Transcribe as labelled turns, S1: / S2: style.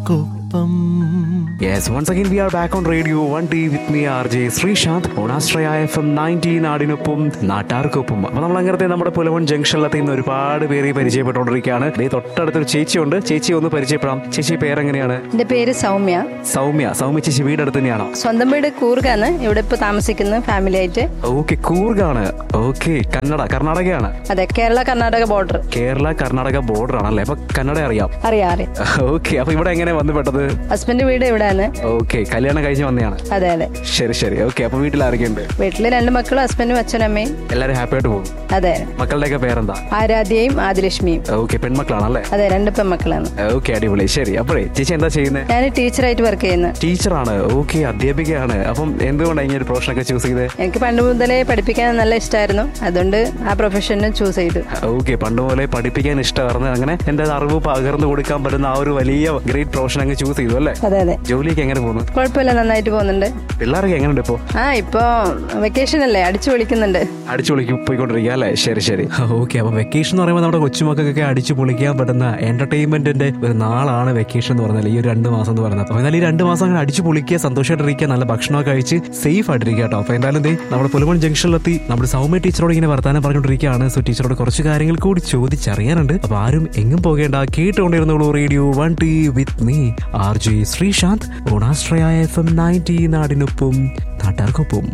S1: നാട്ടാർക്കൊപ്പം
S2: Yes, once again we are back on radio 1D with me RJ Sreesanth ഓണാശ്രയ F M nineteen നാടിനൊപ്പം നാട്ടാർക്കൊപ്പം അപ്പൊ നമ്മൾ അങ്ങനത്തെ നമ്മുടെ പുലവൻ ജംഗ്ഷനിലെത്തി ഇന്ന് ഒരുപാട് പേര് പരിചയപ്പെട്ടുകൊണ്ടിരിക്കുകയാണ് ദേ തൊട്ടടുത്തൊരു ചേച്ചിയുണ്ട് ചേച്ചി ഒന്ന് പരിചയപ്പെടാം ചേച്ചി പേരെങ്ങനെയാണ്
S3: എന്റെ പേര് സൗമ്യ
S2: സൗമ്യ സൗമ്യ ചേച്ചി വീടടുത്ത് തന്നെയാണോ
S3: സ്വന്തം വീട് കൂർഗാണ് ഇവിടെ ഇപ്പൊ താമസിക്കുന്നു ഫാമിലി ആയിട്ട്
S2: ഓക്കെ കൂർഗാണ് ഓക്കെ കന്നഡ കർണാടകയാണ്
S3: അതെ കേരള കർണാടക ബോർഡർ
S2: കേരള കർണാടക ബോർഡർ ആണല്ലേ അപ്പൊ കന്നഡ അറിയാം
S3: അറിയാം അറിയാം
S2: ഓക്കെ അപ്പൊ ഇവിടെ എങ്ങനെ വന്നു പെട്ടത്
S3: ഹസ്ബൻഡ് വീട് ഇവിടെയാണ്
S2: ഓക്കെ കല്യാണം കഴിഞ്ഞ് വന്നതാണ്
S3: അതെ അതെ
S2: ശരി ശരി ഓക്കെ അപ്പൊ വീട്ടിൽ ആരൊക്കെയുണ്ട്
S3: വീട്ടില് രണ്ട് മക്കളും ഹസ്ബൻഡും അച്ഛനും അമ്മയും
S2: എല്ലാരും ഹാപ്പി ആയിട്ട് പോകും
S3: അതെ
S2: മക്കളുടെയൊക്കെ പേരെന്താ
S3: ആരാധ്യയും ആദിലക്ഷ്മിയും
S2: ഓക്കെ പെൺമക്കളാണല്ലേ
S3: അതെ രണ്ട് പെൺമക്കളാണ്
S2: ഓക്കെ അടിപൊളി ശരി അപ്പോഴേ ചേച്ചി എന്താ ചെയ്യുന്നത്
S3: ഞാൻ ടീച്ചറായിട്ട് വർക്ക് ചെയ്യുന്നു
S2: ടീച്ചറാണ് ഓക്കെ അധ്യാപികയാണ് അപ്പം എന്തുകൊണ്ടാണ് ഇങ്ങനെ ഒരു പ്രൊഫഷനൊക്കെ ചൂസ് ചെയ്തത്
S3: എനിക്ക് പണ്ട് മുതലേ പഠിപ്പിക്കാൻ നല്ല ഇഷ്ടമായിരുന്നു അതുകൊണ്ട് ആ പ്രൊഫഷനും ചൂസ് ചെയ്തു
S2: ഓക്കെ പണ്ട് മുതലേ പഠിപ്പിക്കാൻ ഇഷ്ടമായിരുന്നു അങ്ങനെ എന്റെ അറിവ് പകർന്നു കൊടുക്കാൻ പറ്റുന്ന ആ ഒരു വലിയ ഗ്രേറ്റ് പ്രൊഫഷൻ അങ്ങ് ചൂസ് ചെയ്തു അല്ലേ
S3: അതെ അതെ
S2: ജോലിയൊക്കെ എങ്ങനെ പോകുന്നു
S3: കുഴപ്പമില്ല നന്നായിട്ട് പോകുന്നുണ്ട്
S2: പിള്ളേർക്ക് എങ്ങനെയുണ്ട് ഇപ്പോ
S3: ആ ഇപ്പൊ വെക്കേഷൻ അല്ലേ അടിച്ചു പൊളിക്കുന്നുണ്ട്
S2: അടിച്ചു പൊളിക്ക് പോയിക്കൊണ്ടിരിക്കുക അല്ലേ ശരി ശരി ഓക്കെ അപ്പൊ വെക്കേഷൻ എന്ന് പറയുമ്പോൾ നമ്മുടെ കൊച്ചുമക്കൾക്കൊക്കെ അടിച്ചു പൊളിക്കാൻ പറ്റുന്ന എന്റർടൈൻമെന്റിന്റെ ഒരു നാളാണ് വെക്കേഷൻ എന്ന് പറഞ്ഞാൽ ഈ ഒരു രണ്ട് മാസം എന്ന് പറയുന്നത് അപ്പൊ എന്നാൽ ഈ രണ്ട് മാസം അങ്ങനെ അടിച്ചു പൊളിക്കുക സന്തോഷമായിട്ടിരിക്കുക നല്ല ഭക്ഷണമൊക്കെ കഴിച്ച് സേഫ് ആയിട്ടിരിക്കുക കേട്ടോ അപ്പൊ എന്തായാലും ദേ നമ്മുടെ പുലമൺ ജംഗ്ഷനിലെത്തി നമ്മുടെ സൗമ്യ ടീച്ചറോട് ഇങ്ങനെ വർത്താനം പറഞ്ഞുകൊണ്ടിരിക്കുകയാണ് സോ ടീച്ചറോട് കുറച്ച് കാര്യങ്ങൾ കൂടി ചോദിച്ചറിയാനുണ്ട് അപ്പൊ ആരും എങ്ങും പോകേണ്ട കേട്ടുകൊണ്ടിരുന്നോളൂ radio one T with me R J Sreesanth ഓണാശ്രയ എഫ് എം നയൻറ്റി നാടിനൊപ്പം നാട്ടാർക്കൊപ്പം